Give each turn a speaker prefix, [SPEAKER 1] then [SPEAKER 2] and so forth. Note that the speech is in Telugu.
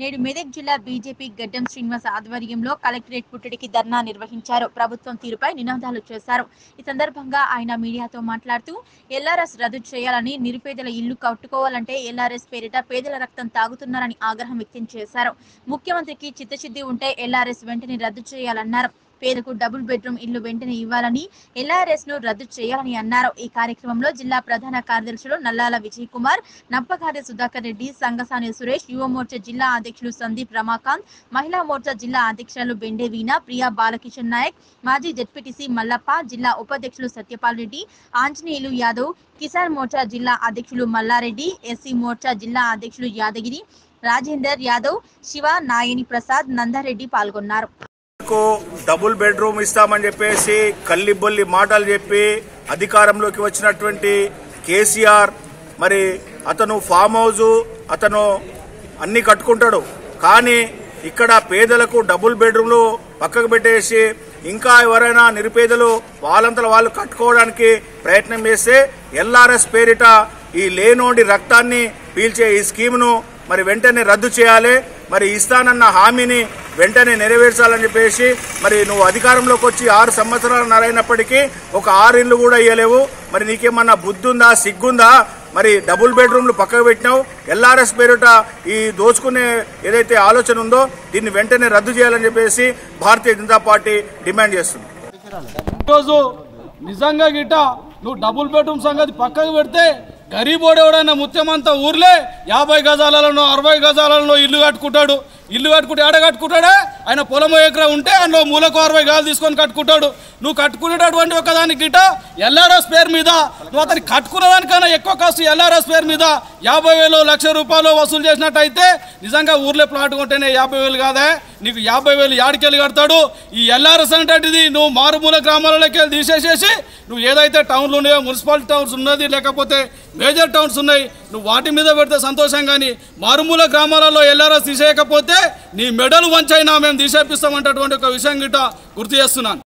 [SPEAKER 1] నేడు మెదక్ జిల్లా బీజేపీ గడ్డం శ్రీనివాస్ ఆధ్వర్యంలో కలెక్టరేట్ పుట్టడికి ధర్నా నిర్వహించారు ప్రభుత్వం తీరుపై నినాదాలు చేశారు ఈ సందర్భంగా ఆయన మీడియాతో మాట్లాడుతూ ఎల్ఆర్ఎస్ రద్దు చేయాలని నిరుపేదల ఇల్లు కట్టుకోవాలంటే ఎల్ఆర్ఎస్ పేరిట పేదల రక్తం తాగుతున్నారని ఆగ్రహం వ్యక్తం చేశారు ముఖ్యమంత్రికి చిత్తశుద్ధి ఉంటే ఎల్ఆర్ఎస్ వెంటనే రద్దు చేయాలన్నారు పేదకు డబుల్ బెడ్రూమ్ ఇల్లు వెంటనే ఇవ్వాలని ఎల్ఆర్ఎస్ ను రద్దు చేయాలని అన్నారు ఈ కార్యక్రమంలో జిల్లా ప్రధాన కార్యదర్శులు నల్లాల విజయ్ కుమార్ నప్పకార్య సుధాకర్ రెడ్డి సంగసాని సురేష్ యువ మోర్చా జిల్లా అధ్యక్షులు సందీప్ రమాకాంత్ మహిళా మోర్చా జిల్లా అధ్యక్షులు బెండే వీణ ప్రియా బాలకిషన్ నాయక్ మాజీ జడ్పీటీసీ మల్లప్ప జిల్లా ఉపాధ్యక్షులు సత్యపాల్ రెడ్డి ఆంజనేయులు యాదవ్ కిసాన్ మోర్చా జిల్లా అధ్యక్షులు మల్లారెడ్డి ఎస్సీ మోర్చా జిల్లా అధ్యక్షులు యాదగిరి రాజేందర్ యాదవ్ శివ నాయని ప్రసాద్ నందారెడ్డి పాల్గొన్నారు
[SPEAKER 2] కు డబుల్ బెడ్రూమ్ ఇస్తామని చెప్పేసి కల్లిబొల్లి మాటలు చెప్పి అధికారంలోకి వచ్చినటువంటి కేసీఆర్ మరి అతను ఫామ్ హౌస్ అతను అన్ని కట్టుకుంటాడు కానీ ఇక్కడ పేదలకు డబుల్ బెడ్రూమ్లు పక్కకు పెట్టేసి ఇంకా ఎవరైనా నిరుపేదలు వాళ్ళంతలో వాళ్ళు కట్టుకోవడానికి ప్రయత్నం చేస్తే ఎల్ఆర్ఎస్ పేరిట ఈ లేనోడి రక్తాన్ని పీల్చే ఈ స్కీమ్ను మరి వెంటనే రద్దు చేయాలి మరి ఇస్తానన్న హామీని వెంటనే నెరవేర్చాలని చెప్పేసి మరి నువ్వు అధికారంలోకి వచ్చి ఆరు సంవత్సరాలు నరైనప్పటికీ ఒక ఆరు ఇళ్ళు కూడా ఇయ్యలేవు మరి నీకేమన్నా బుద్ధి ఉందా సిగ్గుందా మరి డబుల్ బెడ్రూమ్లు పక్కకు పెట్టినావు ఎల్ఆర్ఎస్ పేరిట ఈ దోచుకునే ఏదైతే ఆలోచన ఉందో దీన్ని వెంటనే రద్దు చేయాలని చెప్పేసి భారతీయ జనతా పార్టీ డిమాండ్ చేస్తుంది
[SPEAKER 3] ఈరోజు నిజంగా గిట్ట నువ్వు డబుల్ బెడ్రూమ్ సంగతి పక్కకు పెడితే గరీబోడు ఎవడైనా ముత్యమంతా ఊర్లే యాభై గజాలలో అరవై గజాలలో ఇల్లు కట్టుకుంటాడు ఇల్లు కట్టుకుంటే ఆడ కట్టుకుంటాడా ఆయన పొలం ఎకరా ఉంటే అందులో మూలకు అరవై గాలు తీసుకొని కట్టుకుంటాడు నువ్వు కట్టుకునేటటువంటి ఒక దానికి గిట్ట ఎల్ఆర్ఎస్ పేరు మీద నువ్వు అతనికి కట్టుకున్న దానికన్నా ఎక్కువ కాస్ట్ ఎల్ఆర్ఎస్ పేరు మీద యాభై వేలు లక్ష రూపాయలు వసూలు చేసినట్టయితే నిజంగా ఊర్లో ప్లాట్ కొంటేనే యాభై వేలు కాదా నీకు యాభై వేలు యాడికెళ్ళి కడతాడు ఈ ఎల్ఆర్ఎస్ అంటే నువ్వు మారుమూల గ్రామాలలోకి వెళ్ళి తీసేసేసి నువ్వు ఏదైతే టౌన్లు ఉన్నాయో మున్సిపాలిటీ టౌన్స్ ఉన్నది లేకపోతే మేజర్ టౌన్స్ ఉన్నాయి నువ్వు వాటి మీద పెడితే సంతోషం కానీ మారుమూల గ్రామాలలో ఎల్ఆర్ఎస్ తీసేయకపోతే నీ మెడలు వంచైనా మేము తీసేపిస్తామంటటువంటి ఒక విషయం గిట్ట గుర్తు చేస్తున్నాను